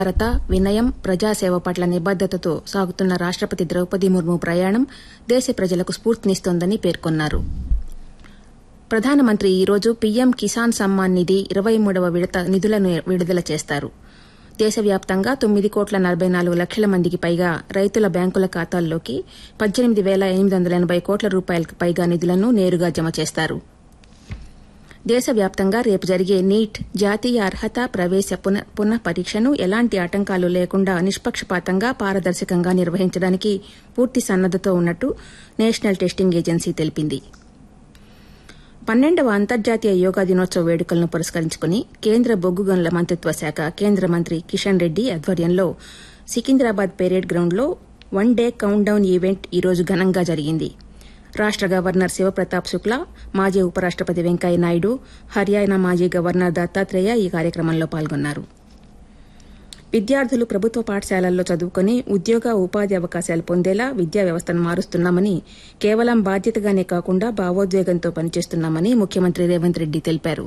భారత వినయం ప్రజాసేవ పట్ల నిబద్దతతో సాగుతున్న రాష్టపతి ద్రౌపది ముర్ము ప్రయాణం దేశ ప్రజలకు స్ఫూర్తినిస్తోందని పేర్కొన్నారు ప్రధానమంత్రి ఈ రోజు పీఎం కిసాన్ సమ్మాన్ నిధి ఇరవై మూడవ విడత నిధులను విడుదల చేస్తారు దేశవ్యాప్తంగా తొమ్మిది కోట్ల నలభై నాలుగు లక్షల మందికి పైగా రైతుల బ్యాంకుల ఖాతాల్లోకి పద్దెనిమిది పేల ఎనిమిది వందల ఎనబై కోట్ల రూపాయలకు పైగా నిధులను నేరుగా జమ చేస్తారు దేశవ్యాప్తంగా రేపు జరిగే నీట్ జాతీయ అర్హత ప్రవేశ పునః పరీక్షను ఎలాంటి ఆటంకాలు లేకుండా నిష్పక్షపాతంగా పారదర్శకంగా నిర్వహించడానికి పూర్తి సన్నద్దతో ఉన్నట్టు నేషనల్ టెస్టింగ్ ఏజెన్సీ తెలిపింది పన్నెండవ అంతర్జాతీయ యోగా దినోత్సవ వేడుకలను పురస్కరించుకుని కేంద్ర బొగ్గు గనుల మంత్రిత్వ శాఖ కేంద్ర మంత్రి కిషన్ రెడ్డి ఆధ్వర్యంలో సికింద్రాబాద్ పెరేడ్ గ్రౌండ్లో one day count down event ఈ రోజు ఘనంగా జరిగింది రాష్ట గవర్నర్ శివప్రతాప్ శుక్లా మాజీ ఉపరాష్టపతి వెంకయ్యనాయుడు హర్యానా మాజీ గవర్నర్ దత్తాత్రేయ ఈ కార్యక్రమంలో పాల్గొన్నారు విద్యార్థులు ప్రభుత్వ పాఠశాలల్లో చదువుకుని ఉద్యోగ ఉపాధి అవకాశాలు పొందేలా విద్యా వ్యవస్థను మారుస్తున్నామని కేవలం బాధ్యతగానే కాకుండా భావోద్వేగంతో పనిచేస్తున్నామని ముఖ్యమంత్రి రేవంత్ రెడ్డి తెలిపారు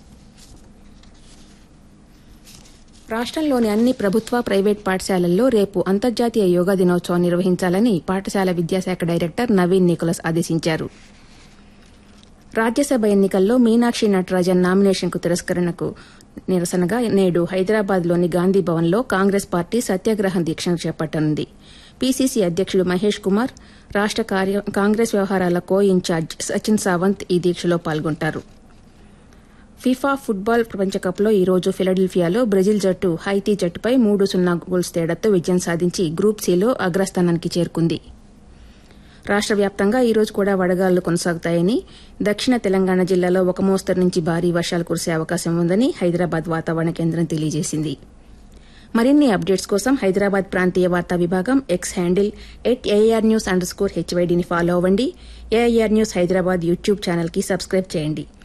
రాష్టంలోని అన్ని ప్రభుత్వ ప్రైవేట్ పాఠశాలల్లో రేపు అంతర్జాతీయ యోగా దినోత్సవం నిర్వహించాలని పాఠశాల విద్యాశాఖ డైరెక్టర్ నవీన్ నికోలస్ ఆదేశించారు రాజ్యసభ ఎన్నికల్లో మీనాక్షి నటరాజన్ నామినేషన్కు తిరస్కరణకు నిరసనగా నేడు హైదరాబాద్లోని గాంధీభవన్లో కాంగ్రెస్ పార్టీ సత్యాగ్రహ దీక్షను చేపట్టనుంది పీసీసీ అధ్యకుడు మహేష్ కుమార్ రాష్ట కాంగ్రెస్ వ్యవహారాల కో ఇన్ఛార్జ్ సచిన్ సావంత్ ఈ దీక్షలో పాల్గొంటారు ఫిఫా ఫుట్బాల్ ప్రపంచకప్లో ఈ రోజు ఫిలడెల్ఫియాలో బ్రెజిల్ జట్టు హైతీ జట్టుపై మూడు సున్నా గోల్స్ తేడాతో విజయం సాధించి గ్రూప్ సిలో అగ్రస్థానానికి చేరుకుంది రాష్ట వ్యాప్తంగా ఈ రోజు కూడా వడగాళ్లు కొనసాగుతాయని దక్షిణ తెలంగాణ జిల్లాలో ఒక మోస్తరు నుంచి భారీ వర్షాలు కురిసే అవకాశం ఉందని హైదరాబాద్ వాతావరణ కేంద్రం తెలియజేసింది మరిన్ని అప్డేట్స్ కోసం హైదరాబాద్ ప్రాంతీయ వార్తా విభాగం X handle at AR news underscore హెచ్వైడీని ఫాలో అవ్వండి ఏఐఆర్ న్యూస్ హైదరాబాద్ యూట్యూబ్ ఛానల్కి సబ్స్క్రైబ్ చేయండి